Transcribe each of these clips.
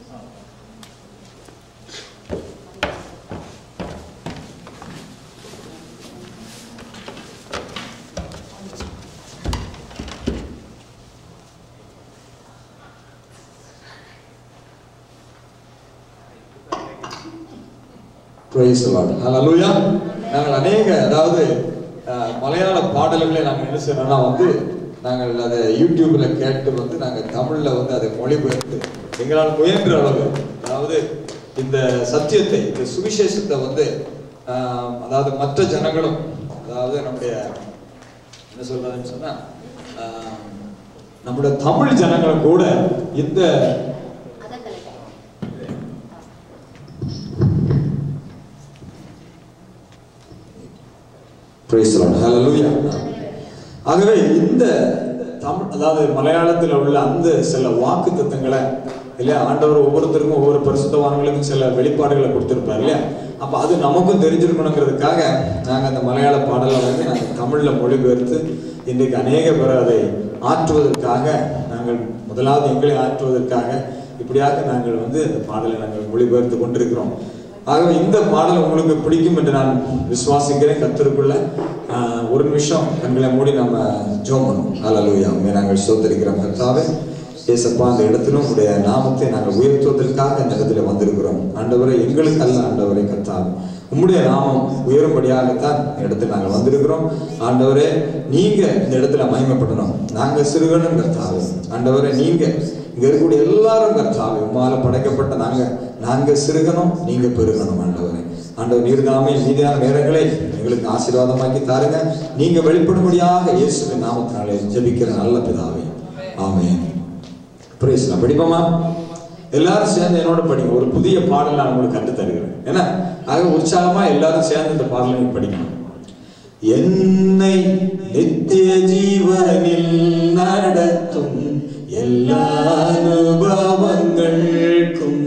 Praise the Lord. Hallelujah. நாங்கள் அநேக அதாவது அஹ், மலையாள பாடல்களை நாங்கள் என்ன செய்யறோம்னா வந்து நாங்கள் அதை யூடியூப்ல கேட்டு வந்து நாங்கள் தமிழ்ல வந்து அதை மொழிபெயர்த்து எங்களால் முயன்ற அளவு அதாவது இந்த சத்தியத்தை இந்த சுவிசேஷத்தை வந்து அஹ், அதாவது மற்ற ஜனங்களும் அதாவது நம்முடைய என்ன சொல்றதுன்னு சொன்னா அஹ், நம்முடைய தமிழ் ஜனங்களும் கூட இந்த அதான் correct Praise the Lord. Hallelujah. ஆகவே இந்த தமிழ் அதாவது மலையாளத்தில் உள்ள அந்த சில வாக்கு தத்துவங்களை இல்லையா ஆண்டவர் ஒவ்வொருத்தருக்கும் ஒவ்வொரு பரிசுத்தவான்களுக்கும் சில வெளிப்பாடுகளை கொடுத்திருப்பார் இல்லையா அப்ப அது நமக்கும் தெரிஞ்சிருக்கணுங்கிறதுக்காக நாங்க அந்த மலையாள பாடலை வந்து நாங்கள் தமிழ்ல மொழிபெயர்த்து இன்றைக்கு அநேக பேர் அதை ஆற்றுவதற்காக நாங்கள் முதலாவது எங்களை ஆற்றுவதற்காக இப்படியாக நாங்கள் வந்து அந்த பாடலை நாங்கள் மொழிபெயர்த்து கொண்டிருக்கிறோம் ஆகவே இந்த பாடல் உங்களுக்கு பிடிக்கும் என்று நான் விசுவாசிக்கிறேன் கத்திற்குள்ள ஒரு நிமிஷம் கண்களை மூடி நம்ம ஜோம் பண்ணுவோம் ஹalleluya உம்மை நாங்கள் சோதரிக்கிறோம் கர்த்தாவே ஏசப்பா அந்த இடத்திலும் உடைய நாமத்தை நாங்கள் உயர்த்துவதற்காக இந்த இடத்துல வந்திருக்கிறோம் ஆண்டவரை எங்களுக்கு அல்ல ஆண்டவரை கர்த்தாவே உம்முடைய நாமம் உயரும்படியாகத்தான் இந்த இடத்துல நாங்கள் வந்திருக்கிறோம் ஆண்டவரே நீங்க இந்த இடத்துல மகிமைப்படணும் நாங்க சிறுகணும் கர்த்தாவே ஆண்டவரே நீங்க இங்க இருக்கக்கூடிய எல்லாரும் கர்த்தாவே உம்மால படைக்கப்பட்ட நாங்க நாங்க சிறுகணும் நீங்க பெருகணும் ஆண்டவரே ஆண்டவர் நீர்தாமே மீதியான நேரங்களை எங்களுக்கு ஆசீர்வாதமாக்கி தாருங்க நீங்க வெளிப்படும்படியாக இயேசுவின் நாமத்தினாலே ஜெபிக்கிற நல்ல பிதாவே ஆமென் பிரேஸ் நான் படிப்போமா எல்லாரும் சேர்ந்து என்னோட படிங்க ஒரு புதிய பாடல் நான் உங்களுக்கு கற்று தருகிறேன் ஏன்னா ஆக உற்சாகமா எல்லாரும் சேர்ந்து இந்த பாடலை நீங்க படிக்கணும் என்னை நித்திய ஜீவனில் நடத்தும் எல்லா அனுபவங்களுக்கும்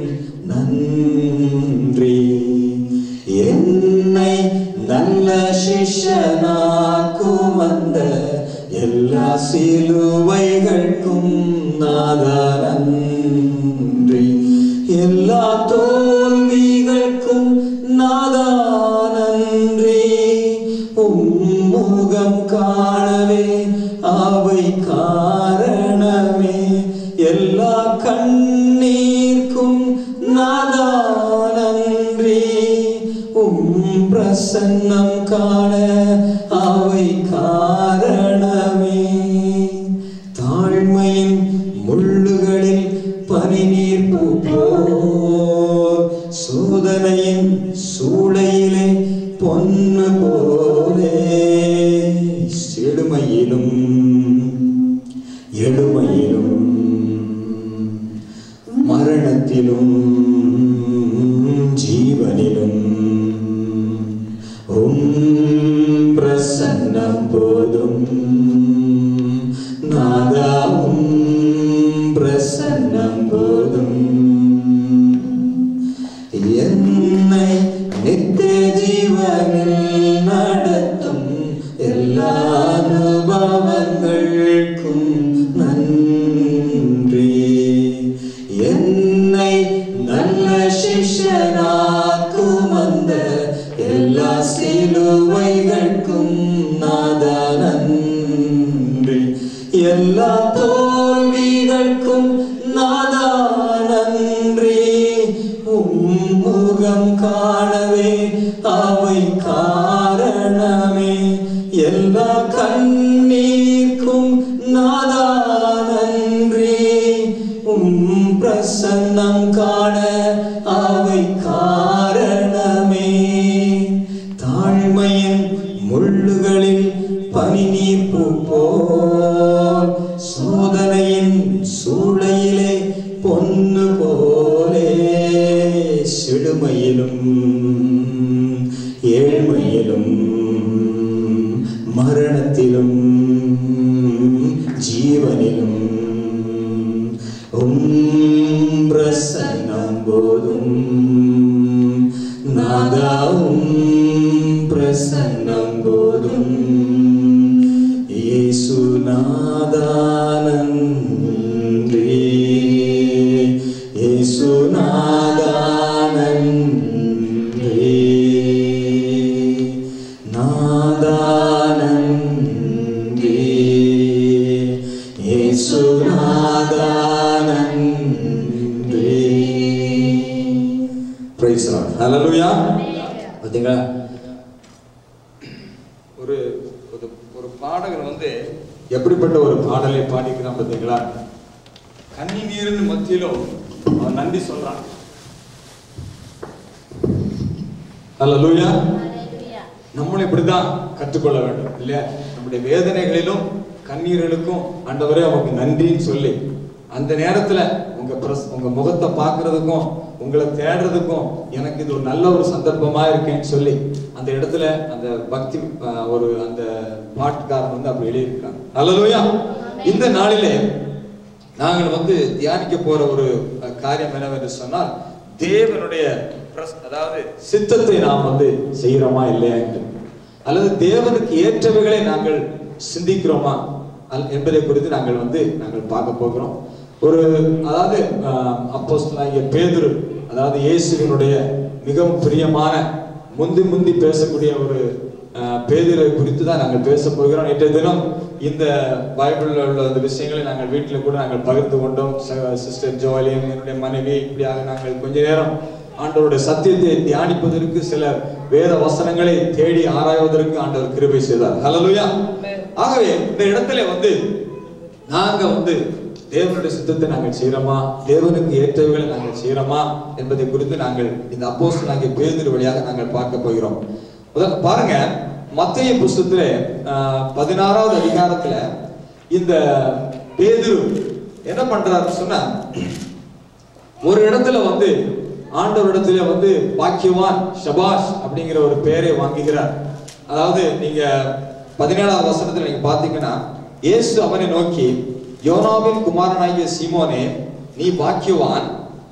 நன்றி என்னை நல்ல சிஷ்யனாக்கும் அந்த எல்லா சிலுவைகளுக்கும் நாதா நன்றி எல்லா தோல்விகளுக்கும் நாதா நன்றி உம்முகம் காணவே அவை காரணமே எல்லா கண்ணீர்க்கும் நாதா நன்றி உம் பிரசன்னம் காண அவை காரணமே தாழ்மையின் முள்ளுகளில் பனிநீர் பூப்போர் சோதனையின் சூளையிலே பொன்னு போலே செழுமையிலும் எழுமையிலும் மரணத்திலும் ஜீவனிலும் உம் பிரசன்னம் போதும் நாதாவும் பிரசன்னம் போதும் என்னை நித்திய ஜீவனில் நடத்தும் எல்லா அனுபவங்களுக்கும் நன்றி என்னை நல்ல சிஷ்யனாக்கும் அந்த எல்லா சிலுவைகளுக்கும் நாதா நன்றி எல்லா தோல்விகளுக்கும் நாதா நன்றி உம்முகம் காணவே அவை காரணமே எல்லா கண்ணீர்க்கும் நாதா நன்றி உம் பிரசன்னம் காண அவை காரணமே தாழ்மையின் முள்ளுகளில் பனிநீர் பூப்போல் சோதனையின் சூளையிலே பொன்னு போலே சிடுமையிலும் ஏழ்மையிலும் மரணத்திலும் ஜீவனிலும் உம் பிரசன்னம் போதும் நாதாவும் பிரசன்னம் போதும் இயேசு நாதா நன்றி இயேசுநாதா நன்றி நாதா நன்றி இயேசுநாதா நன்றி பிரைஸ் லார்ட் ஹalleluya பாத்தீங்களா ஒரு ஒரு ஒரு பாடகர் வந்து எப்படிப்பட்ட ஒரு பாடலை பாடிக்கிறான் பார்த்தீங்களா கண்ணி நீரின் மத்தியிலும் அவன் நன்றி சொல்றான் ஹalleluya Hallelujah. நம்மளும் இப்படிதான் கற்றுக்கொள்ள வேண்டும் இல்லையா நம்முடைய வேதனைகளிலும் கண்ணீர்களுக்கும் ஆண்டவரே அவருக்கு நன்றின்னு சொல்லி அந்த நேரத்துல உங்க பிரஸ் உங்க முகத்தை பார்க்கிறதுக்கும் உங்களை தேடுறதுக்கும் எனக்கு இது ஒரு நல்ல ஒரு சந்தர்ப்பமா இருக்கேன்னு சொல்லி அந்த இடத்துல அந்த பக்தி அஹ், ஒரு அந்த பாட்டுக்காரன் வந்து அப்படி எழுதியிருக்காங்க அல்லலுயா இந்த நாளிலே நாங்கள் வந்து தியானிக்க போற ஒரு அஹ், காரியம் என்னவென்று சொன்னால் தேவனுடைய பிரஸ்- அதாவது சித்தத்தை நாம் வந்து செய்கிறோமா இல்லையா என்று அல்லது தேவனுக்கு ஏற்றவைகளை நாங்கள் சிந்திக்கிறோமா அல்- என்பதை குறித்து நாங்கள் வந்து நாங்கள் பார்க்க போகிறோம் ஒரு அதாவது அப்போஸ்தலனாகிய பேதுரு அதாவது இயேசுவினுடைய மிகவும் பிரியமான முந்தி முந்தி பேசக்கூடிய ஒரு அஹ், பேதுரை குறித்து தான் நாங்கள் பேச போகிறோம் நேற்றைய தினம் இந்த பைபிளில் உள்ள அந்த விஷயங்களை நாங்கள் வீட்டில் கூட நாங்கள் பகிர்ந்து கொண்டோம் சிஸ்டர் ஜோலியன் என்னுடைய மனைவி இப்படியாக நாங்கள் கொஞ்ச நேரம் ஆண்டவருடைய சத்தியத்தை தியானிப்பதற்கு சில வேத வசனங்களை தேடி ஆராய்வதற்கு ஆண்டவர் கிருபை செய்தார் ஹalleluya ஆகவே இந்த இடத்துல வந்து நாங்க வந்து தேவனுடைய சித்தத்தை நாங்கள் செய்யறோமா தேவனுக்கு ஏற்றவைகளை நாங்கள் செய்யறோமா என்பதை குறித்து நாங்கள் இந்த அப்போஸ் நாங்கள் பேதிரு வழியாக நாங்கள் பார்க்க போகிறோம் முதல்ல பாருங்க மத்திய புஸ்தத்துல ஆஹ், பதினாறாவது அதிகாரத்துல இந்த பேதுரு என்ன பண்றாருன்னு சொன்னா ஒரு இடத்துல வந்து ஆண்டவரிடத்துல வந்து பாக்கியவான் ஷபாஷ் அப்படிங்கிற ஒரு பெயரை வாங்குகிறார் அதாவது நீங்க பதினேழாவது வசனத்துல நீங்க பாத்தீங்கன்னா இயேசு அவனை நோக்கி யோனாவின் குமாரனாகிய சீமோனே நீ பாக்கியவான்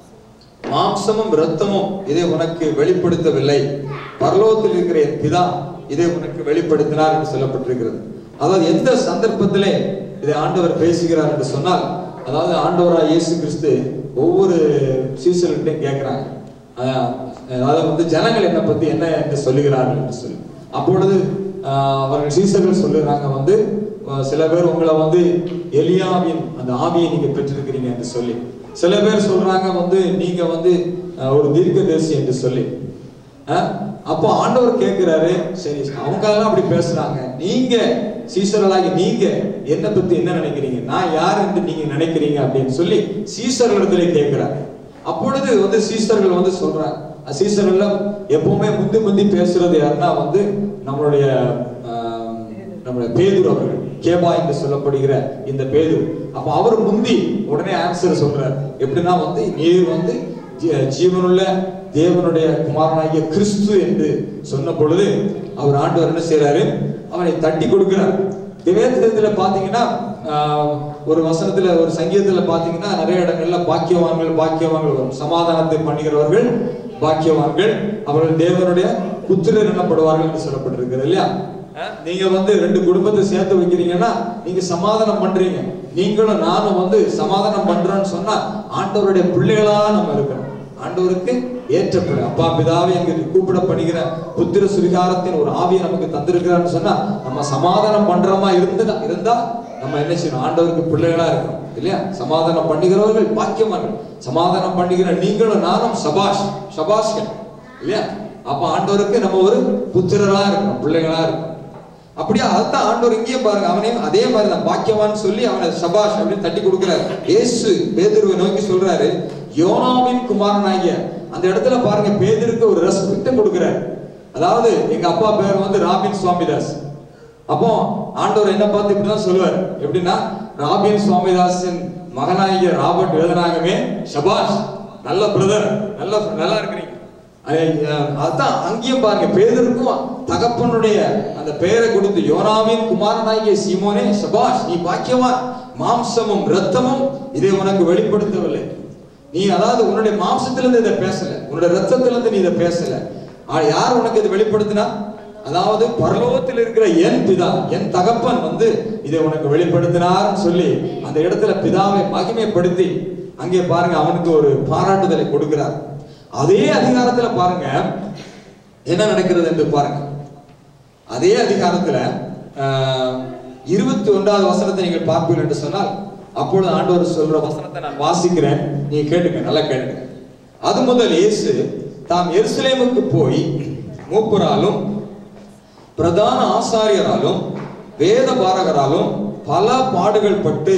மாம்சமும் இரத்தமும் இதை உனக்கு வெளிப்படுத்தவில்லை பரலோகத்தில் இருக்கிற என் பிதா இதை உனக்கு வெளிப்படுத்தினார் என்று சொல்லப்பட்டிருக்கிறது அதாவது எந்த சந்தர்ப்பத்திலே இதை ஆண்டவர் பேசுகிறார் என்று சொன்னால் அதாவது ஆண்டவராய் இயேசு கிறிஸ்து ஒவ்வொரு சீசன்கிட்டையும் கேட்கிறாங்க அஹ் அதாவது வந்து ஜனங்கள் என்னை பத்தி என்ன என்று சொல்லுகிறார்கள் என்று சொல்லி அப்பொழுது ஆஹ் அவர்கள் சீசர்கள் சொல்லுறாங்க வந்து அஹ் சில பேர் உங்களை வந்து எலியாவின் அந்த ஆவியை நீங்க பெற்றிருக்கிறீங்க என்று சொல்லி சில பேர் சொல்றாங்க வந்து நீங்க வந்து அஹ், ஒரு தீர்க்கதரிசி என்று சொல்லி அஹ், அப்போ ஆண்டவர் கேட்கிறாரு சரி அவங்க எல்லாம் அப்படி பேசுறாங்க நீங்க சீசர்களாகி நீங்க என்ன பத்தி என்ன நினைக்கிறீங்க நான் யார் என்று நீங்க நினைக்கிறீங்க அப்படின்னு சொல்லி சீசர்களிடத்துல கேட்கிறார் அப்பொழுது வந்து சீசர்கள் வந்து சொல்றாங்க அஹ் சீசர்கள்ல எப்பவுமே முந்தி முந்தி பேசுறது யாருன்னா வந்து நம்மளுடைய ஆஹ், நம்மளுடைய பேதுரு அவர்கள் கேபா என்று சொல்லப்படுகிற இந்த பேதுரு அப்ப அவர் முந்தி உடனே ஆன்சர் சொல்றார் எப்படின்னா வந்து நீர் வந்து ஜீ- ஜீவனுள்ள தேவனுடைய குமாரனாகிய கிறிஸ்து என்று சொன்ன பொழுது அவர் ஆண்டவர் என்ன செய்றாரு அவனை தட்டி கொடுக்கிறார் வேதத்துல பாத்தீங்கன்னா ஆஹ், ஒரு வசனத்துல ஒரு சங்கீதத்துல பாத்தீங்கன்னா நிறைய இடங்கள்ல பாக்கியவான்கள் பாக்கியவான்கள் வரும் சமாதானத்தை பண்ணுகிறவர்கள் பாக்கியவான்கள் அவர்கள் தேவனுடைய புத்திரர் எனப்படுவார்கள் என்று சொல்லப்பட்டிருக்கிறது இல்லையா அஹ், நீங்க வந்து ரெண்டு குடும்பத்தை சேர்த்து வைக்கிறீங்கன்னா நீங்க சமாதானம் பண்றீங்க நீங்களும் நானும் வந்து சமாதானம் பண்றோம்னு சொன்னா ஆண்டவருடைய பிள்ளைகளா நம்ம இருக்கிறோம் ஆண்டவருக்கு ஏற்ற பிள்ளை அப்பா பிதாவே எங்க கூப்பிடப்படுகிற புத்திர சுவிகாரத்தின் ஒரு ஆவியை நமக்கு தந்திருக்கிறான்னு சொன்னா நம்ம சமாதானம் பண்றோமா இருந்தா இருந்தா நம்ம என்ன செய்யணும் ஆண்டவருக்கு பிள்ளைகளா இருக்கணும் இல்லையா சமாதானம் பண்ணுகிறவர்கள் பாக்கியமார்கள் சமாதானம் பண்ணுகிற நீங்களும் நானும் சபாஷ் சபாஷ்கள் இல்லையா அப்ப ஆண்டவருக்கு நம்ம ஒரு புத்திரரா இருக்கணும் பிள்ளைகளா இருக்கணும் அப்படியே அதான் ஆண்டவர் இங்கேயே பாருங்க அவனையும் அதே மாதிரி தான் பாக்கியவான் சொல்லி அவனை சபாஷ் அப்படின்னு தட்டி கொடுக்கிறாரு இயேசு பேதுருவை நோக்கி சொல்றாரு யோனாவின் குமாரனாகிய அந்த இடத்துல பாருங்க பேதுருக்கு ஒரு ரெஸ்பெக்ட் கொடுக்கிறாரு அதாவது எங்க அப்பா பேர் வந்து ராபின் சுவாமிதாஸ் அப்போ ஆண்டவர் என்ன பார்த்து இப்படிதான் சொல்லுவார் எப்படின்னா ராபின் சுவாமிதாஸின் மகனாகிய ராபர்ட் வேதனாகவே ஷபாஷ் நல்ல பிரதர் நல்ல நல்லா இருக்கிறீங்க அது- அதான் அங்கேயும் பாருங்க பேதருக்கும் தகப்பனுடைய அந்த பெயரை கொடுத்து யோனாவின் குமாரனாகிய சீமோனே சபாஷ் நீ பாக்கியவான் மாம்சமும் இரத்தமும் இதை உனக்கு வெளிப்படுத்தவில்லை நீ அதாவது உன்னுடைய மாம்சத்திலிருந்து இதை பேசல உன்னுடைய ரத்தத்திலிருந்து நீ இதை பேசல ஆனா யார் உனக்கு இதை வெளிப்படுத்தினா அதாவது பரலோகத்தில் இருக்கிற என் பிதா என் தகப்பன் வந்து இதை உனக்கு வெளிப்படுத்தினார்னு சொல்லி அந்த இடத்துல பிதாவை மகிமைப்படுத்தி அங்கே பாருங்க அவனுக்கு ஒரு பாராட்டுதலை கொடுக்கிறார் அதே அதிகாரத்துல பாருங்க என்ன நடக்கிறது என்று பாருங்க அதே அதிகாரத்துல ஆஹ், இருபத்தி ஒன்றாவது வசனத்தை நீங்கள் பார்ப்பீர்கள் என்று சொன்னால் அப்பொழுது ஆண்டவர் சொல்ற வசனத்தை நான் வாசிக்கிறேன் நீங்க கேட்டுங்க நல்லா கேட்டுங்க அது முதல் இயேசு தாம் எருசலேமுக்கு போய் மூப்பராலும் பிரதான ஆசாரியராலும் வேத பாரகராலும் பல பாடுகள் பட்டு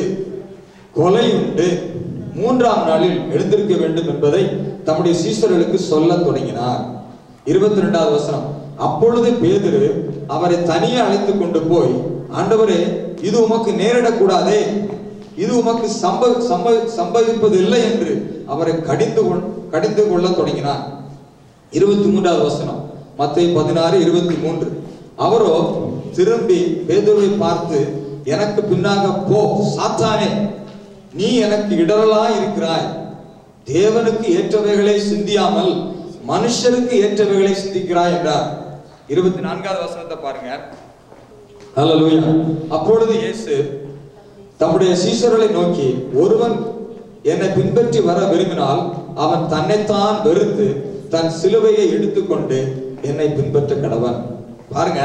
கொலையுண்டு மூன்றாம் நாளில் எழுந்திருக்க வேண்டும் என்பதை தம்முடைய சீசர்களுக்கு சொல்லத் தொடங்கினார் இருபத்தி ரெண்டாவது வசனம் அப்பொழுது பேதுரு அவரை தனியே அழைத்து கொண்டு போய் ஆண்டவரே இது உமக்கு நேரிடக்கூடாதே இது உமக்கு சம்ப சம்ப சம்பவிப்பது இல்லை என்று அவரை கடிந்து கொள் கடிந்து கொள்ள தொடங்கினார் இருபத்தி மூன்றாவது வசனம் மத்திய பதினாறு இருபத்தி மூன்று அவரோ திரும்பி பேதுருவை பார்த்து எனக்கு பின்னாக போ சாத்தானே நீ எனக்கு இடரலாய் இருக்கிறாய் தேவனுக்கு ஏற்றவைகளை சிந்தியாமல் மனுஷருக்கு ஏற்றவைகளை சிந்திக்கிறாய் என்றார் இருபத்தி நான்காவது வசனத்தை பாருங்க ஹalleluya அப்பொழுது இயேசு தம்முடைய சீஷர்களை நோக்கி ஒருவன் என்னை பின்பற்றி வர விரும்பினால் அவன் தன்னைத்தான் வெறுத்து தன் சிலுவையை எடுத்துக்கொண்டு என்னை பின்பற்ற கடவன் பாருங்க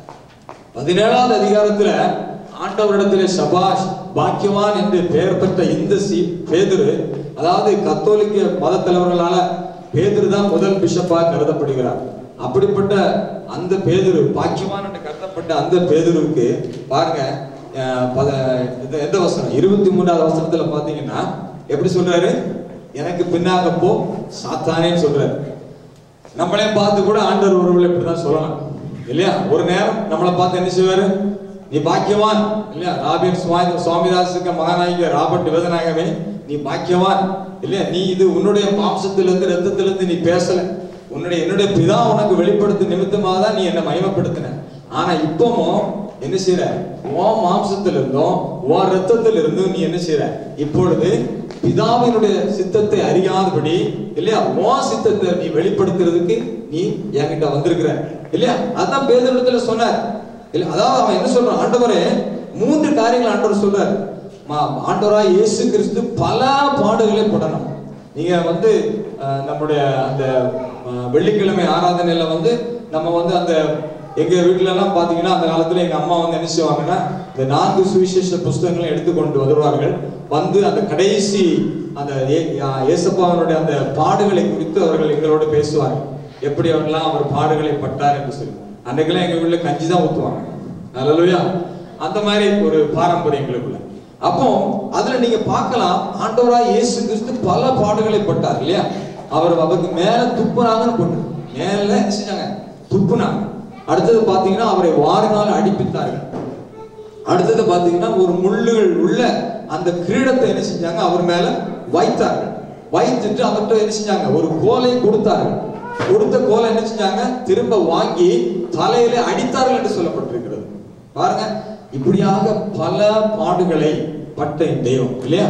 பதினேழாவது அதிகாரத்துல ஆண்டவரிடத்திலே சபாஷ் பாக்கியவான் என்று பெயர் பெற்ற இந்த சி பேதுரு அதாவது கத்தோலிக்க மத தலைவர்களால பேதுரு தான் முதல் பிஷப்பா கருதப்படுகிறார் அப்படிப்பட்ட அந்த பேதுரு பாக்கியவான் என்று கருதப்பட்ட அந்த பேதுருவுக்கு பாருங்க அஹ், பத- இது எந்த வசனம் இருபத்தி மூணாவது வசனத்துல பாத்தீங்கன்னா எப்படி சொல்றாரு எனக்கு பின்னாக போ சாத்தானேன்னு சொல்றாரு நம்மளையும் பார்த்து கூட ஆண்டவர் ஒருவர்கள் இப்படிதான் சொல்லலாம் இல்லையா ஒரு நேரம் நம்மளை பார்த்து என்ன செய்வாரு நீ பாக்கியவான் இல்லையா ராபின் சுவாமி சுவாமிதாசுக்கு மகாநாயக ராபர்ட் வேதநாயகமே நீ பாக்கியவான் இல்லையா நீ இது உன்னுடைய மாம்சத்திலிருந்து ரத்தத்திலிருந்து நீ பேசல உன்னுடைய என்னுடைய பிதா உனக்கு வெளிப்படுத்த நிமித்தமாக தான் நீ என்னை மகிமைப்படுத்தின ஆனா இப்பவும் என்ன செய்யற உன் மாம்சத்திலிருந்தும் உன் ரத்தத்திலிருந்தும் நீ என்ன செய்யற இப்பொழுது பிதாவினுடைய சித்தத்தை அறியாதபடி இல்லையா உன் சித்தத்தை நீ வெளிப்படுத்துறதுக்கு நீ என்கிட்ட வந்திருக்கிற இல்லையா அதான் பேதரிடத்துல சொன்னார் இல்ல அதாவது அவன் என்ன சொல்றான் ஆண்டவரே மூன்று காரியங்கள் ஆண்டவர் சொல்றார் மா- ஆண்டவராய் இயேசு கிறிஸ்து பல பாடுகளை படணும் நீங்க வந்து அஹ், நம்முடைய அந்த அஹ், வெள்ளிக்கிழமை ஆராதனையில வந்து நம்ம வந்து அந்த எங்க வீட்ல எல்லாம் பாத்தீங்கன்னா அந்த காலத்துல எங்க அம்மா வந்து என்ன செய்வாங்கன்னா இந்த நான்கு சுவிசேஷ புஸ்தகங்களை எடுத்துக்கொண்டு வருவார்கள் வந்து அந்த கடைசி அந்த ஏ- ஆ- இயேசப்பாவனுடைய அந்த பாடுகளை குறித்து அவர்கள் எங்களோடு பேசுவார்கள் எப்படி அவரெல்லாம் அவர் பாடுகளை பட்டார் என்று சொல்லி அன்றைக்கெல்லாம் எங்க வீட்டுல கஞ்சி தான் ஊத்துவாங்க அல்லேலூயா அந்த மாதிரி ஒரு பாரம்பரியம் எங்களுக்குள்ள அப்போ அதுல நீங்க பார்க்கலாம் ஆண்டவராய் இயேசு கிறிஸ்து பல பாடுகளை பட்டார் இல்லையா அவர் அவருக்கு மேல துப்புனாங்கன்னு போட்டு மேல என்ன செஞ்சாங்க துப்புனாங்க அடுத்தது பாத்தீங்கன்னா அவரை வாரினால் அடிப்பித்தார்கள் அடுத்தது பாத்தீங்கன்னா ஒரு முள்ளுகள் உள்ள அந்த கிரீடத்தை என்ன செஞ்சாங்க அவர் மேல வைத்தார்கள் வைத்துட்டு அவர்கிட்ட என்ன செஞ்சாங்க ஒரு கோலை கொடுத்தார்கள் கொடுத்த கோலை என்ன செஞ்சாங்க திரும்ப வாங்கி தலையில அடித்தார்கள் என்று சொல்லப்பட்டிருக்கிறது பாருங்க இப்படியாக பல பாடுகளை பட்ட இந்த தெய்வம் இல்லையா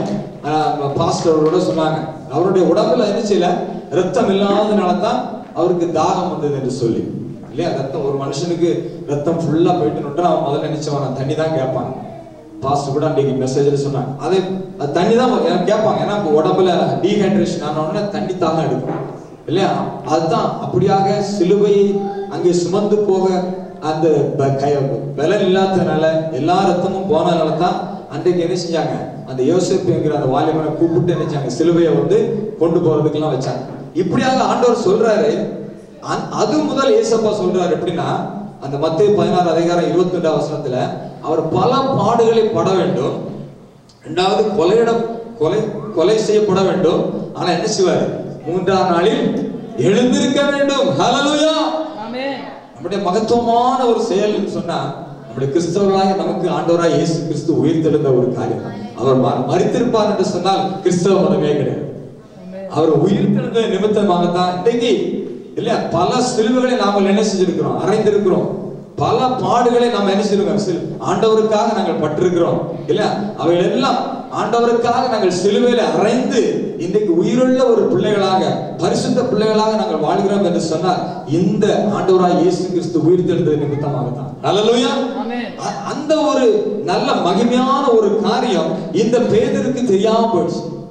பாஸ்டர் அவரோட சொன்னாங்க அவருடைய உடம்புல என்ன செய்யல ரத்தம் இல்லாதனால தான் அவருக்கு தாகம் வந்தது என்று சொல்லி இல்லையா ரத்தம் ஒரு மனுஷனுக்கு ரத்தம் ஃபுல்லா போயிட்டு அவன் முதல்ல நினைச்சவன் தண்ணி தான் கேட்பான் பாஸ்ட் கூட அன்றைக்கு மெசேஜ்ல சொன்னாங்க அதே அது தண்ணி தான் எனக்கு கேட்பாங்க ஏன்னா இப்ப உடம்புல டீஹைட்ரேஷன் ஆன உடனே தண்ணி தாகம் எடுக்கும் இல்லையா அதுதான் அப்படியாக சிலுவையை அங்கே சுமந்து போக அந்த ப- கை- பலன் இல்லாததுனால எல்லா ரத்தமும் போனதுனால தான் அன்றைக்கு என்ன செஞ்சாங்க அந்த யோசிப்புங்கிற அந்த வாலிபனை கூப்பிட்டு என்ன செஞ்சாங்க சிலுவையை வந்து கொண்டு போறதுக்கெல்லாம் வச்சாங்க இப்படியாக ஆண்டவர் சொல்றாரு அந்- அது முதல் ஏசப்பா சொல்றாரு எப்படின்னா அந்த மத்திய பதினாறு அதிகாரம் இருபத்தி ரெண்டாம் வசனத்துல அவர் பல பாடுகளை பட வேண்டும் இரண்டாவது கொலையிடம் கொலை கொலை செய்யப்பட வேண்டும் ஆனா என்ன செய்வாரு மூன்றாம் நாளில் எழுந்திருக்க வேண்டும் ஹalleluya ஆமென் நம்முடைய மகத்துவமான ஒரு செயல் என்று சொன்னா நம்முடைய கிறிஸ்தவர்களாக நமக்கு ஆண்டவராய் இயேசு கிறிஸ்து உயிர்த்தெழுந்த ஒரு காரியம் அவர் ம- மரித்திருப்பார் என்று சொன்னால் கிறிஸ்தவ மதமே கிடையாது அவர் உயிர்த்தெழுந்த நிமித்தமாகத்தான் இன்றைக்கு இல்ல பல சிலுவைகளை நாங்கள் என்ன செஞ்சிருக்கிறோம் அறைந்திருக்கிறோம் பல பாடுகளை நாம் என்ன செய்யிருக்கோம் சிலு- ஆண்டவருக்காக நாங்கள் பட்டிருக்கிறோம் இல்ல அவைகள் எல்லாம் ஆண்டவருக்காக நாங்கள் சிலுவையில அறைந்து இன்றைக்கு உயிருள்ள ஒரு பிள்ளைகளாக பரிசுத்த பிள்ளைகளாக நாங்கள் வாழ்கிறோம் என்று சொன்னால் இந்த ஆண்டவராய் இயேசு கிறிஸ்து உயிர்த்தெழுந்தது நிமித்தமாக தான் அல்லேலூயா ஆமென் அ- அந்த ஒரு நல்ல மகிமையான ஒரு காரியம் இந்த பேதருக்கு தெரியாம போயிடுச்சு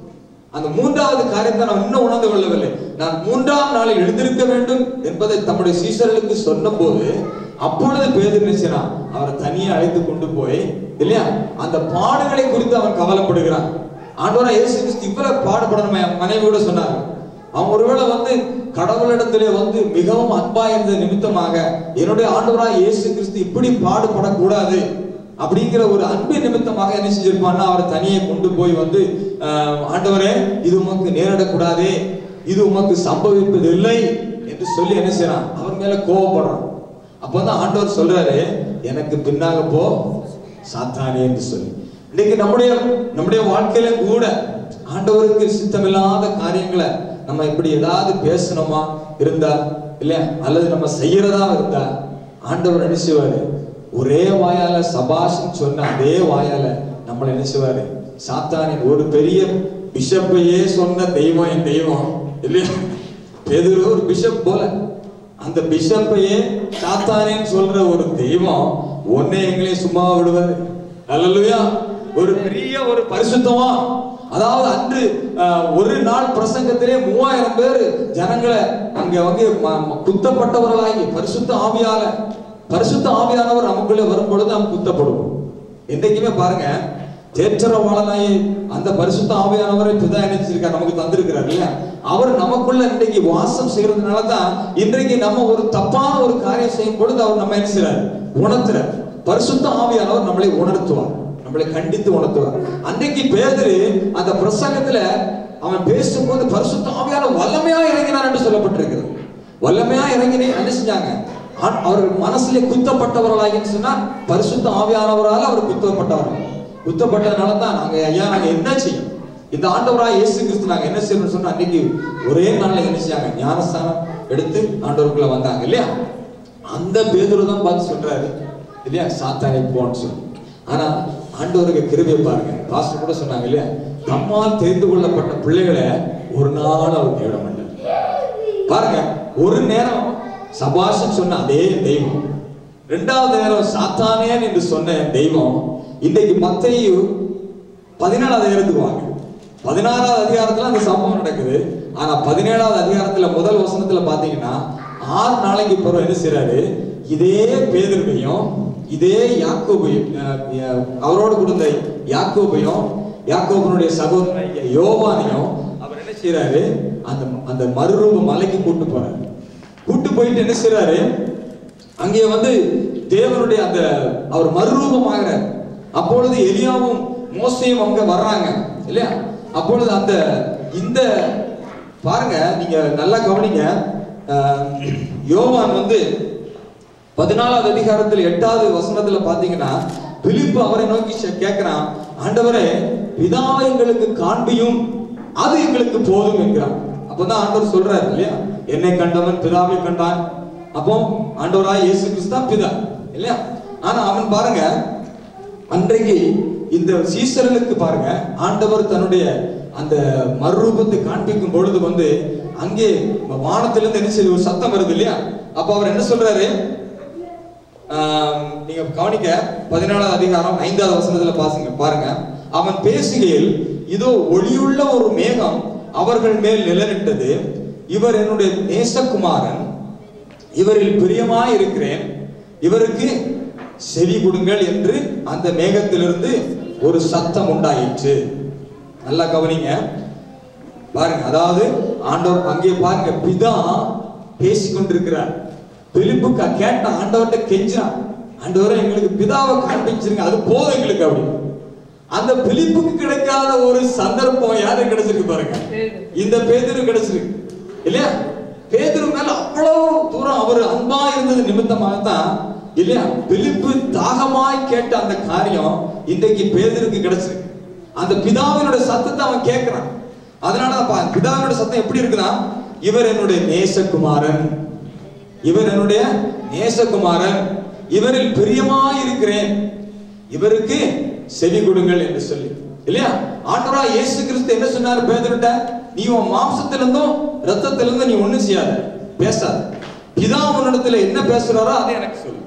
அந்த மூன்றாவது காரியத்தை நான் இன்னும் உணர்ந்து கொள்ளவில்லை நான் மூன்றாம் நாளில் எழுந்திருக்க வேண்டும் என்பதை தம்முடைய சீசர்களுக்கு சொன்னபோது அப்பொழுது பேதர் நினைச்சான் அவரை தனியே அழைத்து கொண்டு போய் இல்லையா அந்த பாடுகளை குறித்து அவன் கவலைப்படுகிறான் ஆண்டவரா இயேசு கிறிஸ்து இவ்வளவு பாடுபடணுமே மனைவியோட சொன்னாங்க அவன் ஒருவேளை வந்து கடவுளிடத்திலே வந்து மிகவும் அன்பா இருந்த நிமித்தமாக என்னுடைய ஆண்டவராய் இயேசு கிறிஸ்து இப்படி பாடுபடக்கூடாது அப்படிங்கிற ஒரு அன்பு நிமித்தமாக என்ன செஞ்சிருப்பான்னா அவரை தனியே கொண்டு போய் வந்து ஆஹ், ஆண்டவரே இது உமக்கு நேரிடக்கூடாதே இது உமக்கு சம்பவிப்பது இல்லை என்று சொல்லி என்ன செய்யறான் அவர் மேல கோவப்படுறான் அப்பதான் ஆண்டவர் சொல்றாரு எனக்கு பின்னாக போ சாத்தானே என்று சொல்லி இன்னைக்கு நம்முடைய நம்முடைய வாழ்க்கையில கூட ஆண்டவருக்கு சித்தமில்லாத காரியங்களை நம்ம இப்படி ஏதாவது பேசணுமா இருந்தா இல்லையா அல்லது நம்ம செய்யறதா இருந்தா ஆண்டவர் என்ன செய்வாரு ஒரே வாயால சபாஷன் சொன்ன அதே வாயால நம்மளை என்ன செய்வாரு சாத்தானின் ஒரு பெரிய பிஷப்பையே சொன்ன தெய்வம் என் தெய்வம் இல்லையா பேதுரு ஒரு பிஷப் போல அந்த பிஷப்பையே சாத்தானேன்னு சொல்ற ஒரு தெய்வம் ஒன்னே எங்களையும் சும்மா விடுவாரு அல்லலுயா ஒரு பெரிய ஒரு பரிசுத்தமா அதாவது அன்று அஹ், ஒரு நாள் பிரசங்கத்திலே மூவாயிரம் பேர் ஜனங்களை அங்க வந்து ம- ம- குத்தப்பட்டவர்களாகி பரிசுத்த ஆவியால பரிசுத்த ஆவியானவர் நமக்குள்ளே வரும் பொழுது நாம் குத்தப்படுவோம் என்னைக்குமே பாருங்க தேற்றரவாளனாய் அந்த பரிசுத்த ஆவியானவரை பிதா நினைச்சிருக்கார் நமக்கு தந்திருக்கிறார் இல்லையா அவர் நமக்குள்ள இன்றைக்கு வாசம் செய்யறதுனால தான் இன்றைக்கு நம்ம ஒரு தப்பான ஒரு காரியம் செய்யும் பொழுது அவர் நம்ம என்ன செய்றார் உணர்த்துறார் பரிசுத்த ஆவியானவர் நம்மளை உணர்த்துவார் நம்மளை கண்டித்து உணர்த்துவார் அன்றைக்கு பேதுரு அந்த பிரசங்கத்துல அவன் பேசும்போது பரிசுத்த ஆவியானவர் வல்லமையா இறங்கினார் என்று சொல்லப்பட்டிருக்கிறது வல்லமையா இறங்கினே என்ன செஞ்சாங்க ஆண்- அவர்கள் மனசுல குத்தப்பட்டவர்களாகின்னு சொன்னா பரிசுத்த ஆவியானவரால் அவர் குத்தப்பட்டவர் குத்தப்பட்டதுனால தான் நாங்க ஐயா நாங்க என்ன செய்யும் இந்த ஆண்டவராய் இயேசு கிறிஸ்து நாங்க என்ன செய்யணும்னு சொன்னா அன்னைக்கு ஒரே நாள்ல என்ன செஞ்சாங்க ஞானஸ்தானம் எடுத்து ஆண்டவருக்குள்ள வந்தாங்க இல்லையா அந்த பேதுரு தான் பார்த்து சொல்றாரு இல்லையா சாத்தானை போன்னு சொல்லி ஆனா ஆண்டவருக்கு கிருபையை பாருங்க பாஸ்டர் கூட சொன்னாங்க இல்லையா தம்மால் தெரிந்து கொள்ளப்பட்ட பிள்ளைகளை ஒரு நாள் அவர் கைவிட மாட்டார் பாருங்க ஒரு நேரம் சபாஷன் சொன்ன அதே தெய்வம் ரெண்டாவது நேரம் சாத்தானேன் என்று சொன்ன தெய்வம் இன்றைக்கு மத்தையு பதினாலாவது அதிகாரத்துக்கு வாங்க பதினாறாவது அதிகாரத்துல அந்த சம்பவம் நடக்குது ஆனா பதினேழாவது அதிகாரத்துல முதல் வசனத்துல பாத்தீங்கன்னா ஆறு நாளைக்கு பிறகு என்ன செய்றாரு இதே பேதுருவையும் இதே யாக்கோபையும் அஹ், அஹ், அவரோடு கொடுத்த யாக்கோபையும் யாக்கோபனுடைய சகோதரன் யோவானையும் அவர் என்ன செய்றாரு அந்த அந்த மறுரூப மலைக்கு கூட்டு போறாரு கூட்டு போயிட்டு என்ன செய்றாரு அங்கே வந்து தேவனுடைய அந்த அவர் மறுரூபமாகிறார் அப்பொழுது எலியாவும் மோசையும் அங்க வர்றாங்க இல்லையா அப்பொழுது அந்த இந்த பாருங்க நீங்க நல்லா கவனிங்க அஹ், யோவான் வந்து பதினாலாவது அதிகாரத்தில் எட்டாவது வசனத்துல பாத்தீங்கன்னா பிலிப்பு அவரை நோக்கி சே- கேட்கிறான் ஆண்டவரே பிதாவை எங்களுக்கு காண்பியும் அது எங்களுக்கு போதும் என்கிறான் அப்பதான் ஆண்டவர் சொல்றாரு இல்லையா என்னை கண்டவன் பிதாவை கண்டான் அப்போ ஆண்டவராய் இயேசு கிறிஸ்து தான் பிதா இல்லையா ஆனா அவன் பாருங்க அன்றைக்கு இந்த சீசர்களுக்கு பாருங்க ஆண்டவர் தன்னுடைய அந்த மறுரூபத்தை காண்பிக்கும் பொழுது வந்து அங்கே வானத்திலிருந்து என்ன செய்யுது ஒரு சத்தம் வருது இல்லையா அப்ப அவர் என்ன சொல்றாரு ஆம், நீங்க கவனிக்க பதினாலாவது அதிகாரம் ஐந்தாவது வசனத்துல பாசுங்க பாருங்க அவன் பேசுகையில் இதோ ஒளியுள்ள ஒரு மேகம் அவர்கள் மேல் நிழலிட்டது இவர் என்னுடைய நேசகுமாரன் இவரில் பிரியமாய் இருக்கிறேன் இவருக்கு செவி கொடுங்கள் என்று அந்த மேகத்திலிருந்து ஒரு சத்தம் உண்டாயிற்று நல்லா கவனிங்க பாருங்க அதாவது ஆண்டவர் அங்கே பாருங்க பிதா பேசிக் கொண்டிருக்கிறார் பிலிப்பு க- கேட்ட ஆண்டவர்கிட்ட கெஞ்சினான் ஆண்டவரே எங்களுக்கு பிதாவை காண்பிச்சிருங்க அது போதும் எங்களுக்கு அப்படி அந்த பிலிப்புக்கு கிடைக்காத ஒரு சந்தர்ப்பம் யாருக்கு கிடைச்சிருக்கு பாருங்க இந்த பேதுரு கிடைச்சிருக்கு இல்லையா பேதுரு மேல அவ்வளவு தூரம் அவர் அன்பா இருந்தது நிமித்தமாகத்தான் இல்லையா பிலிப்பு தாகமாய் கேட்ட அந்த காரியம் இன்றைக்கு பேதுருக்கு கிடைச்சிருக்கு அந்த பிதாவினுடைய சத்தத்தை அவன் கேட்கிறான் அதனால அப்ப பிதாவினுடைய சத்தம் எப்படி இருக்குன்னா இவர் என்னுடைய நேசகுமாரன் இவர் என்னுடைய நேசகுமாரன் இவரில் பிரியமாய் இருக்கிறேன் இவருக்கு செவி கொடுங்கள் என்று சொல்லி இல்லையா ஆண்டவரா இயேசு கிறிஸ்து என்ன சொன்னாரு பேதுருட்ட நீ உன் மாம்சத்திலிருந்தும் ரத்தத்திலிருந்தும் நீ ஒண்ணும் செய்யாத பேசாத பிதா உன்னிடத்துல என்ன பேசுறாரோ அதை எனக்கு சொல்லு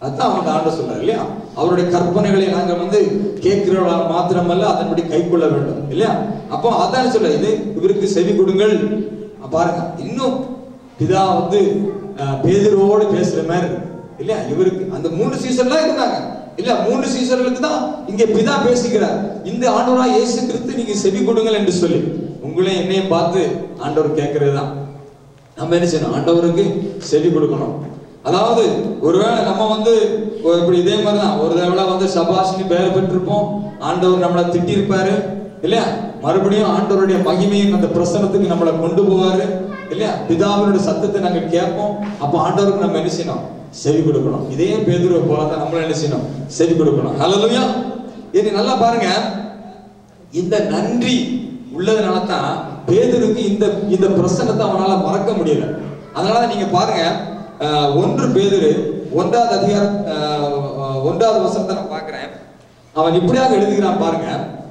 அதான் அவங்க ஆண்டு சொல்றாரு இல்லையா அவருடைய கற்பனைகளை நாங்கள் வந்து கேட்கிறவர்களா மாத்திரமல்ல அதன்படி கை கொள்ள வேண்டும் இல்லையா அப்போ அதான் சொல்ல இது இவருக்கு செவி கொடுங்கள் பாருங்க இன்னும் பிதா வந்து அஹ், பேதுருவோடு பேசுற மாதிரி இருக்கு. இல்லையா இவருக்கு அந்த மூன்று சீசன்லாம் இருந்தாங்க இல்ல மூன்று சீசர்களுக்கு தான் இங்க பிதா பேசுகிறார் இந்த ஆண்டவரா இயேசு கிறிஸ்து நீங்க செவி கொடுங்கள் என்று சொல்லி உங்களையும் என்னையும் பார்த்து ஆண்டவர் கேட்கறது தான் நம்ம என்ன செய்யணும் ஆண்டவருக்கு செவி கொடுக்கணும் அதாவது ஒருவேளை நம்ம வந்து ஒரு இப்படி இதே மாதிரி தான் ஒரு தடவை வந்து சபாஷினி பேர் பெற்றிருப்போம் ஆண்டவர் நம்மளை திட்டிருப்பாரு இல்லையா மறுபடியும் ஆண்டவருடைய மகிமையின் அந்த பிரசனத்துக்கு நம்மளை கொண்டு போவாரு இல்லையா பிதாவினுடைய சத்தத்தை நாங்க கேட்போம் அப்ப ஆண்டவருக்கு நம்ம என்ன செய்யணும் செவி கொடுக்கணும் இதே பேதுருவை போல தான் நம்மளும் என்ன செய்யணும் செவி கொடுக்கணும் ஹalleluya இது நல்லா பாருங்க இந்த நன்றி உள்ளதுனால தான் பேதுருக்கு இந்த இந்த பிரசன்னத்தை அவனால மறக்க முடியல அதனால தான் நீங்க பாருங்க அஹ், ஒன்று பேதுரு ஒன்றாவது அதிகாரம் அஹ், ஒன்றாவது வசனத்தை நான் பார்க்கிறேன் அவன் இப்படியாக எழுதுகிறான் பாருங்க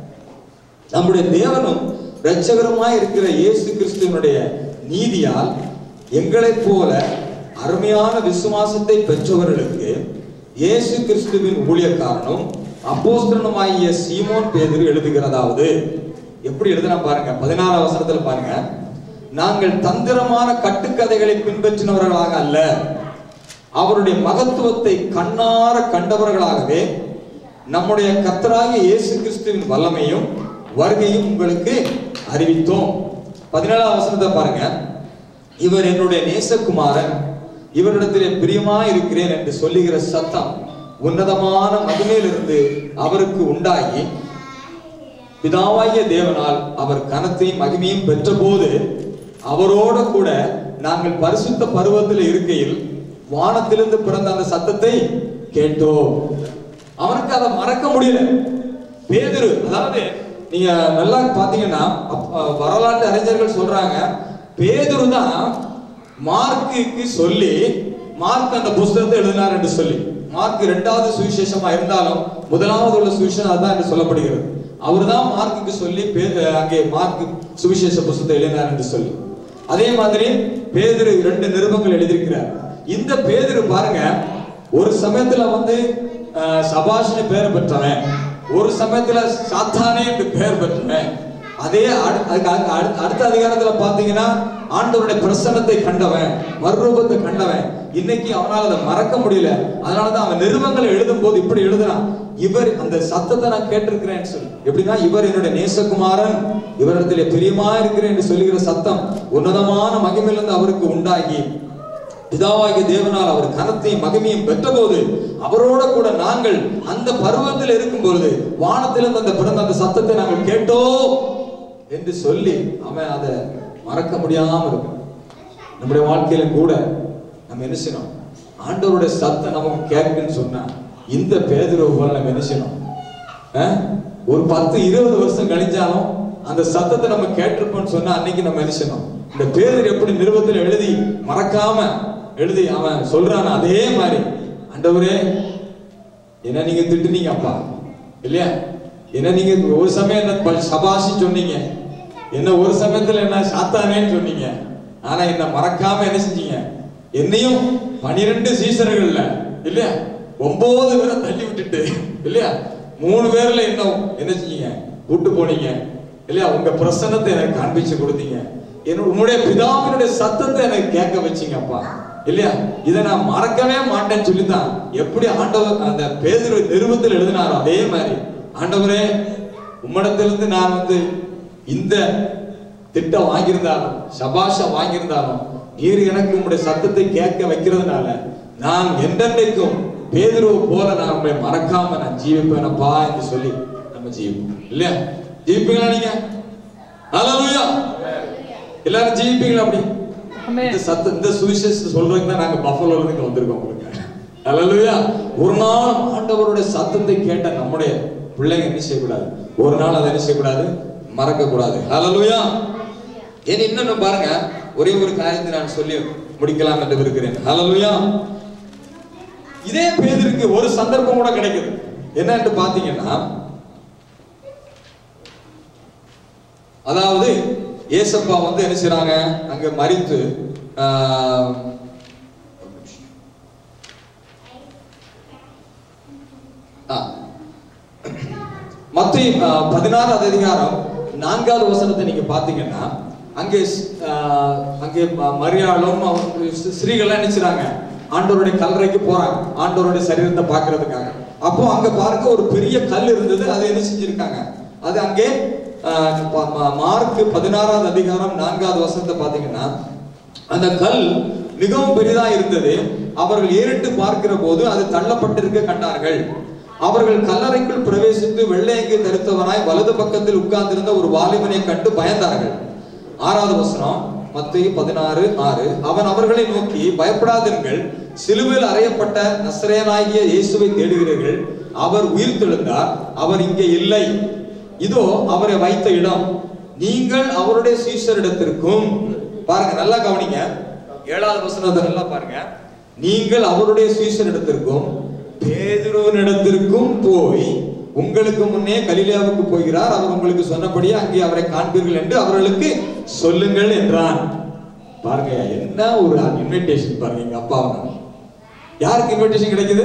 நம்முடைய தேவனும் இரட்சகருமாய் இருக்கிற இயேசு கிறிஸ்துவனுடைய நீதியால் எங்களைப் போல அருமையான விசுவாசத்தை பெற்றவர்களுக்கு இயேசு கிறிஸ்துவின் ஊழியக்காரனும் அப்போஸ்தலனுமாகிய சீமோன் பேதுரு எழுதுகிறதாவது எப்படி எழுதுனா பாருங்க பதினாறாம் வசனத்துல பாருங்க நாங்கள் தந்திரமான கட்டுக்கதைகளை பின்பற்றினவர்களாக அல்ல அவருடைய மகத்துவத்தை கண்ணார கண்டவர்களாகவே நம்முடைய கர்த்தராகிய இயேசு கிறிஸ்துவின் வல்லமையும் வருகையும் உங்களுக்கு அறிவித்தோம் பதினேழாம் வசனத்தை பாருங்க இவர் என்னுடைய நேசகுமாரன் இவரிடத்திலே பிரியமா இருக்கிறேன் என்று சொல்லுகிற சத்தம் உன்னதமான மகிமையிலிருந்து அவருக்கு உண்டாகி பிதாவாகிய தேவனால் அவர் கனத்தையும் மகிமையும் பெற்றபோது அவரோட கூட நாங்கள் பரிசுத்த பருவத்தில் இருக்கையில் வானத்திலிருந்து பிறந்த அந்த சத்தத்தை கேட்டோம் அவனுக்கு அதை மறக்க முடியல பேதுரு அதாவது நீங்க நல்லா பாத்தீங்கன்னா அப்ப- வரலாற்று அறிஞர்கள் சொல்றாங்க பேதுரு தான் மார்க்குக்கு சொல்லி மார்க் அந்த புஸ்தகத்தை எழுதினார் என்று சொல்லி மார்க் இரண்டாவது சுவிசேஷமா இருந்தாலும் முதலாவது உள்ள சுவிசேஷம் அதுதான் என்று சொல்லப்படுகிறது அவர்தான் மார்க்குக்கு சொல்லி பே- அஹ் அங்கே மார்க் சுவிசேஷ புஸ்தகத்தை எழுதினார் என்று சொல்லி அதே மாதிரி பேதுரு இரண்டு நிருபங்கள் எழுதியிருக்கிறார் இந்த பேதுரு பாருங்க ஒரு சமயத்துல வந்து அஹ், சபாஷினி பேர் பெற்றவன் ஒரு சமயத்துல சாத்தானே என்று பெயர் பெற்றவன் அதே அடு- அதுக்கு அடுத்த- அடுத்த- அடுத்த அதிகாரத்துல பாத்தீங்கன்னா ஆண்டவருடைய பிரசன்னத்தை கண்டவன் மறுரூபத்தை கண்டவன் இன்னைக்கு அவனால அதை மறக்க முடியல அதனாலதான் அவன் நிருபங்களை எழுதும் போது இப்படி எழுதுறான் இவர் அந்த சத்தத்தை நான் கேட்டிருக்கிறேன்னு சொல்லி எப்படின்னா இவர் என்னுடைய நேசகுமாரன் இவரிடத்திலே பிரியமா இருக்கிறேன் என்று சொல்லுகிற சத்தம் உன்னதமான மகிமையிலிருந்து அவருக்கு உண்டாகி பிதாவாகிய தேவனால் அவர் கனத்தையும் மகிமையும் பெற்றபோது அவரோட கூட நாங்கள் அந்த பருவத்தில் இருக்கும் பொழுது வானத்திலிருந்து அந்த பிறந்த அந்த சத்தத்தை நாங்கள் கேட்டோம் என்று சொல்லி அவன் அதை மறக்க முடியாம இருக்கும் நம்முடைய வாழ்க்கையில கூட நம்ம என்ன செய்யணும் ஆண்டவருடைய சத்தம் நமக்கு கேட்குன்னு சொன்னா இந்த பேதுருவை போல நம்ம என்ன செய்யணும் அஹ்? ஒரு பத்து இருபது வருஷம் கழிஞ்சாலும் அந்த சத்தத்தை நம்ம கேட்டிருப்போம்னு சொன்னா அன்னைக்கு நம்ம என்ன செய்யணும் இந்த பேதர் எப்படி நிருபத்தில் எழுதி மறக்காம எழுதி அவன் சொல்றான் அதே மாதிரி ஆண்டவரே என்ன நீங்க திட்டுனீங்க அப்பா இல்லையா என்ன நீங்க ஒரு சமயம் என்ன ப- சபாஷி சொன்னீங்க என்ன ஒரு சமயத்துல என்ன சாத்தானேன்னு சொன்னீங்க ஆனா என்ன மறக்காம என்ன செஞ்சீங்க என்னையும் பனிரெண்டு சீசர்கள்ல இல்லையா ஒன்பது பேரை தள்ளி விட்டுட்டு இல்லையா மூணு பேர்ல என்ன என்ன செஞ்சீங்க கூட்டு போனீங்க இல்லையா உங்க பிரசன்னத்தை எனக்கு காண்பிச்சு கொடுத்தீங்க என்னோட உங்களுடைய பிதாவினுடைய சத்தத்தை எனக்கு கேட்க வச்சீங்கப்பா இல்லையா இதை நான் மறக்கவே மாட்டேன்னு சொல்லித்தான் எப்படி ஆண்டவர் அந்த பேதுரு நிருபத்தில் எழுதினாரோ அதே மாதிரி ஆண்டவரே உம்மிடத்திலிருந்து நான் வந்து இந்த திட்டம் வாங்கியிருந்தாலும் சபாஷ வாங்கியிருந்தாலும் நீர் எனக்கு உங்களுடைய சத்தத்தை கேட்க வைக்கிறதுனால நான் என்றென்றைக்கும் பேதுருவை போல நான் உங்களை மறக்காம நான் ஜீவிப்பேனப்பா என்று சொல்லி நம்ம ஜீவிப்போம் இல்லையா ஜீவிப்பீங்களா நீங்க ஹalleluya எல்லாரும் ஜீவிப்பீங்களா அப்படி ஆமென். இந்த சத்த இந்த சுவிசேஷத்தை சொல்றதுக்கு தான் நாங்க பஃபலோல இருந்து இங்க வந்திருக்கோம் உங்களுக்கு ஹalleluya ஒரு நாள் ஆண்டவருடைய சத்தத்தை கேட்ட நம்முடைய பிள்ளைங்க என்ன செய்யக்கூடாது ஒரு நாள் அதை என்ன செய்யக்கூடாது மறக்க கூடாது ஹalleluya இனி இன்னொன்னு பாருங்க ஒரே ஒரு காரியத்தை நான் சொல்லி முடிக்கலாம் என்று இருக்கிறேன் ஹalleluya இதே பேதருக்கு ஒரு சந்தர்ப்பம் கூட கிடைக்குது என்னன்னு பாத்தீங்கன்னா அதாவது ஏசப்பா வந்து என்ன செய்றாங்க அங்க மறித்து ஆஹ், மத்திய பதினாறாவது அதிகாரம் நான்காவது வசனத்தை நீங்க பாத்தீங்கன்னா அங்கே ஆஹ், அங்கே ம- மரியாளும் அவங்க ஸ்- ஸ்திரீகள்லாம் நினைச்சுறாங்க ஆண்டவருடைய கல்லறைக்கு போறாங்க ஆண்டவருடைய சரீரத்தை பார்க்கிறதுக்காக அப்போ அங்க பாருங்க ஒரு பெரிய கல் இருந்தது அதை என்ன செஞ்சிருக்காங்க அது அங்கே ஆஹ், ப- ம- மார்க் பதினாறாவது அதிகாரம் நான்காவது வசனத்தை பாத்தீங்கன்னா அந்த கல் மிகவும் பெரிதா இருந்தது அவர்கள் ஏறிட்டு பார்க்கிற போது அது தள்ளப்பட்டிருக்க கண்டார்கள் அவர்கள் கல்லறைக்குள் பிரவேசித்து வெள்ளையங்கை தரித்தவனாய் வலது பக்கத்தில் உட்கார்ந்திருந்த ஒரு வாலிபனை கண்டு பயந்தார்கள் ஆறாவது வசனம் மத்திய பதினாறு ஆறு அவன் அவர்களை நோக்கி பயப்படாதிருங்கள் சிலுவையில் அறையப்பட்ட நசரேனாகிய இயேசுவை தேடுகிறீர்கள் அவர் உயிர் தெழுந்தார் அவர் இங்கே இல்லை இதோ அவரை வைத்த இடம் நீங்கள் அவருடைய சீஷரிடத்திற்கும் பாருங்க நல்லா கவனிங்க ஏழாவது வசனத்தை நல்லா பாருங்க நீங்கள் அவருடைய சீஷரிடத்திற்கும் பேதுருவனிடத்திற்கும் போய் உங்களுக்கு முன்னே கலிலியாவுக்கு போகிறார் அவர் உங்களுக்கு சொன்னபடியே அங்கே அவரை காண்பீர்கள் என்று அவர்களுக்கு சொல்லுங்கள் என்றான் பாருங்க என்ன ஒரு இன்விடேஷன் பாருங்க எங்க அப்பாவை யாருக்கு இன்விடேஷன் கிடைக்குது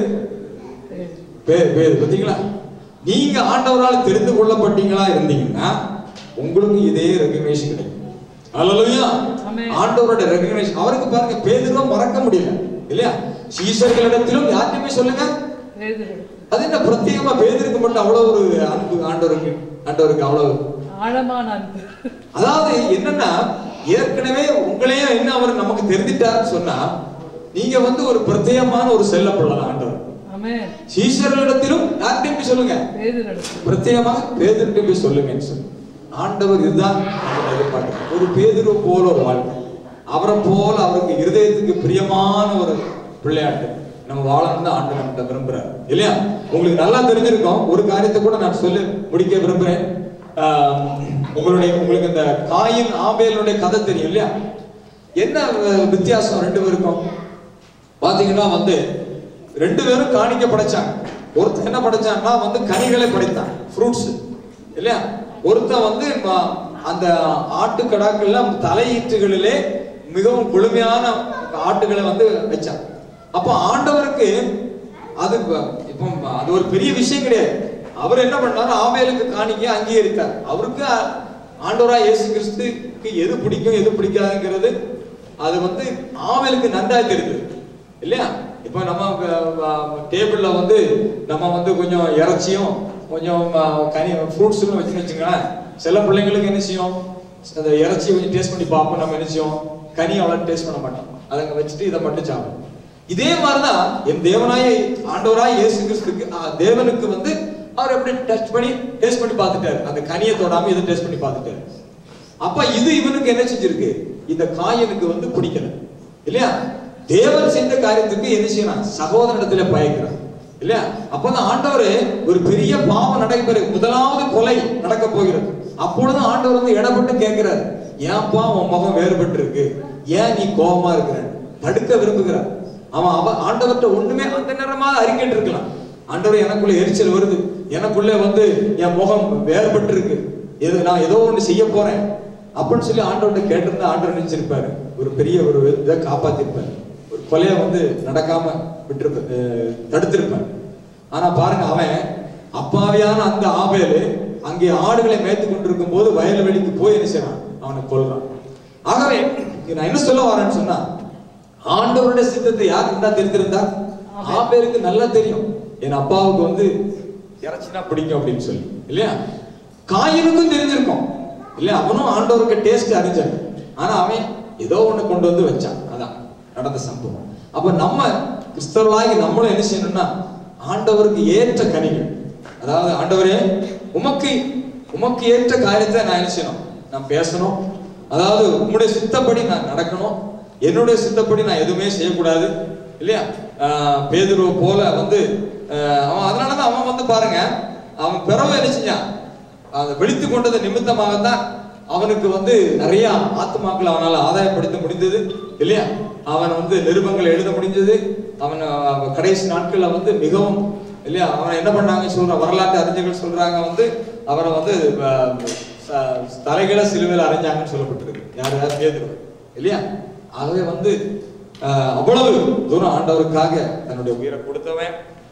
பேர் பேர் பாத்தீங்களா நீங்க ஆண்டவரால் தெரிந்து கொள்ளப்பட்டீங்களா இருந்தீங்கன்னா உங்களுக்கு இதே ரெகக்னேஷன் கிடைக்கும் அல்லேலூயா ஆமென். ஆண்டவரோட ரெகக்னேஷன் அவருக்கு பாருங்க பேதுருவ மறக்க முடியல இல்லையா சீசர்களிடத்திலும் யார்கிட்டயுமே சொல்லுங்க பேதுரு. அது என்ன பிரத்யேகமா பேதருக்கு மட்டும் அவ்வளவு ஒரு அன்பு ஆண்டவருக்கு ஆண்டவருக்கு அவ்வளவு ஆழமான அன்பு அதாவது என்னன்னா ஏற்கனவே உங்களையும் என்ன அவர் நமக்கு தெரிஞ்சிட்டாருன்னு சொன்னா நீங்க வந்து ஒரு பிரத்யேகமான ஒரு செல்ல பிள்ளை ஆண்டவர் ஆமென் சீசர்களிடத்திலும் யார்கிட்டயும் போய் சொல்லுங்க பேதுரு பிரத்யேகமாக பேதுருட்டு போய் சொல்லுங்கன்னு சொல்லி ஆண்டவர் இதுதான் நம்ம எதிர்பார்க்கிறார் ஒரு பேதுரு போல ஒரு வாழ்க்கை அவரை போல அவருக்கு இருதயத்துக்கு பிரியமான ஒரு பிள்ளையாட்டு நம்ம வாழணும் தான் ஆண்டு நம்மகிட்ட விரும்புறாரு இல்லையா உங்களுக்கு நல்லா தெரிஞ்சிருக்கும் ஒரு காரியத்தை கூட நான் சொல்லி முடிக்க விரும்புறேன் ஆஹ், உங்களுடைய உங்களுக்கு இந்த காயின் ஆபேலுடைய கதை தெரியும் இல்லையா என்ன அஹ், வித்தியாசம் ரெண்டு பேருக்கும் பாத்தீங்கன்னா வந்து ரெண்டு பேரும் காணிக்க படைச்சாங்க ஒருத்தன் என்ன படைச்சான்னா வந்து கனிகளை படைத்தான் ஃப்ரூட்ஸ் இல்லையா ஒருத்தன் வந்து ம- அந்த ஆட்டுக்கடாக்கள்ல தலையீற்றுகளிலே மிகவும் குளுமையான ஆட்டுகளை வந்து வச்சான் அப்போ ஆண்டவருக்கு அது ப- இப்போ அது ஒரு பெரிய விஷயம் கிடையாது அவர் என்ன பண்ணாரு ஆவேலுக்கு காணிக்க அங்கீகரித்தார் அவருக்கு ஆ- ஆண்டவரா இயேசு கிறிஸ்துக்கு எது பிடிக்கும் எது பிடிக்காதுங்கிறது அது வந்து ஆவேலுக்கு நன்றா தெரியுது இல்லையா இப்போ நம்ம டேபிள்ல வந்து நம்ம வந்து கொஞ்சம் இறைச்சியும் கொஞ்சம் ஆ, கனி ஃப்ரூட்ஸும் வச்சு வச்சுங்களேன் சில பிள்ளைங்களுக்கு என்ன செய்யும் அந்த இறைச்சி கொஞ்சம் டேஸ்ட் பண்ணி பார்ப்போம் நம்ம என்ன செய்யும் கனி அவ்வளோ டேஸ்ட் பண்ண மாட்டோம் அதை அங்க வச்சுட்டு இதை மட்டும் சாப்பிடும் இதே மாதிரிதான் என் தேவனாய ஆண்டவராய் இயேசு கிறிஸ்துக்கு ஆ, தேவனுக்கு வந்து அவர் எப்படி டெஸ்ட் பண்ணி டேஸ்ட் பண்ணி பார்த்துட்டாரு அந்த கனியை தொடாம இதை டேஸ்ட் பண்ணி பார்த்துட்டாரு அப்ப இது இவனுக்கு என்ன செஞ்சிருக்கு இந்த காயனுக்கு வந்து பிடிக்கல இல்லையா தேவன் செய்த காரியத்துக்கு என்ன செய்யணும் சகோதரனிடத்துல பயக்கிறான் இல்லையா அப்பதான் ஆண்டவர் ஒரு பெரிய பாவம் நடைபெறு முதலாவது கொலை நடக்க போகிறது அப்பொழுது ஆண்டவர் வந்து இடப்பட்டு கேட்கிறார் ஏன்பா உன் முகம் வேறுபட்டு இருக்கு ஏன் நீ கோபமா இருக்கிற தடுக்க விரும்புகிறார் அவன் அவன் ஆண்டவர்கிட்ட ஒண்ணுமே அந்த நேரமா அறிக்கைட்டு இருக்கலாம் ஆண்டவர் எனக்குள்ள எரிச்சல் வருது எனக்குள்ள வந்து என் முகம் வேறுபட்டு இருக்கு எது நான் ஏதோ ஒண்ணு செய்ய போறேன் அப்படின்னு சொல்லி ஆண்டவர்கிட்ட கேட்டிருந்தா ஆண்டவர் நினைச்சிருப்பாரு ஒரு பெரிய ஒரு இதை காப்பாத்திருப்பாரு ஒரு கொலையை வந்து நடக்காம விட்டுருப்ப அஹ் தடுத்திருப்பார் ஆனா பாருங்க அவன் அப்பாவியான அந்த ஆபேலு அங்கே ஆடுகளை மேய்த்து கொண்டிருக்கும் போது வயல்வெளிக்கு போய் என்ன செய்றான் அவனை கொல்றான் ஆகவே நான் என்ன சொல்ல வரேன்னு சொன்னா ஆண்டவருடைய சித்தத்தை யார் இருந்தா தெரிந்திருந்தா ஆபேலுக்கு நல்லா தெரியும் என் அப்பாவுக்கு வந்து இறைச்சினா பிடிக்கும் அப்படின்னு சொல்லி இல்லையா காயினுக்கும் தெரிஞ்சிருக்கும் இல்லையா அவனும் ஆண்டவருக்கு டேஸ்ட் அறிஞ்சான் ஆனா அவன் ஏதோ ஒண்ணு கொண்டு வந்து வச்சான் அதான் நடந்த சம்பவம் அப்ப நம்ம கிறிஸ்தவர்களாகி நம்மளும் என்ன செய்யணும்னா ஆண்டவருக்கு ஏற்ற கனிகள் அதாவது ஆண்டவரே உமக்கு உமக்கு ஏற்ற காரியத்தை நான் என்ன செய்யணும் நான் பேசணும் அதாவது உம்முடைய சித்தப்படி நான் நடக்கணும் என்னுடைய சித்தப்படி நான் எதுவுமே செய்யக்கூடாது இல்லையா ஆஹ் பேதுருவை போல வந்து ஆஹ் அவன் அதனாலதான் அவன் வந்து பாருங்க அவன் பிறவை என்ன செஞ்சான் அதை விழித்து கொண்டது நிமித்தமாகத்தான் அவனுக்கு வந்து நிறைய ஆத்மாக்கள் அவனால ஆதாயப்படுத்த முடிந்தது இல்லையா அவன் வந்து நிருபங்கள் எழுத முடிஞ்சது அவன் அவன் கடைசி நாட்கள்ல வந்து மிகவும் இல்லையா அவன் என்ன பண்ணாங்க சொல்ற வரலாற்று அறிஞர்கள் சொல்றாங்க வந்து அவனை வந்து அஹ், ச- தலைகளை சிலுவையில் அரைஞ்சாங்கன்னு சொல்லப்பட்டிருக்கு யார் யார் பேதுரு இல்லையா ஆகவே வந்து அஹ், அவ்வளவு தூரம் ஆண்டவருக்காக தன்னுடைய உயிரை கொடுத்தவன்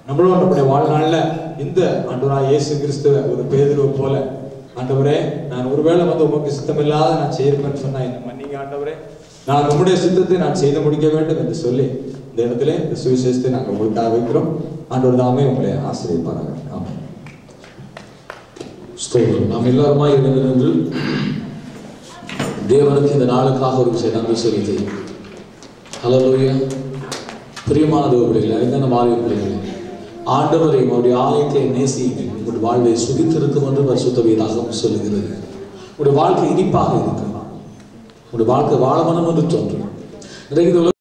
நம்மளும் நம்முடைய வாழ்நாள்ல இந்த ஆண்டவராய் இயேசு கிறிஸ்துவ ஒரு பேதுருவை போல ஆண்டவரே நான் ஒருவேளை வந்து உமக்கு சித்தமில்லாத நான் செய்யிருப்பேன்னு சொன்னா என்ன மன்னிங்க ஆண்டவரே நான் உம்முடைய சித்தத்தை நான் செய்து முடிக்க வேண்டும் என்று சொல்லி இந்த இடத்துல இந்த சுவிசேஷத்தை நாங்கள் உங்களுக்காக வைக்கிறோம் ஆண்டவர் தாமே உங்களை ஆசிரியப்பாராங்க ஆமாம் ஸ்தோத்திரம் நாம் எல்லாருமாய் இருந்து நின்று தேவனுக்கு இந்த நாளுக்காக ஒரு விஷயம் நன்றி செலுத்தி ஹலலூயா பிரியமான தேவ பிள்ளைகளே அறிந்தான மாறிய பிள்ளைகளே ஆண்டவரை அவருடைய ஆலயத்தை நேசியுங்கள் உங்களுடைய வாழ்வை சுகித்திருக்கும் என்று பரிசுத்த வேதாகம் சொல்லுகிறது உங்களுடைய வாழ்க்கை இனிப்பாக இருக்கும் உங்களுடைய வாழ்க்கை வாழமனம் என்று தோன்றும் இன்றைக்கு இந்த உலக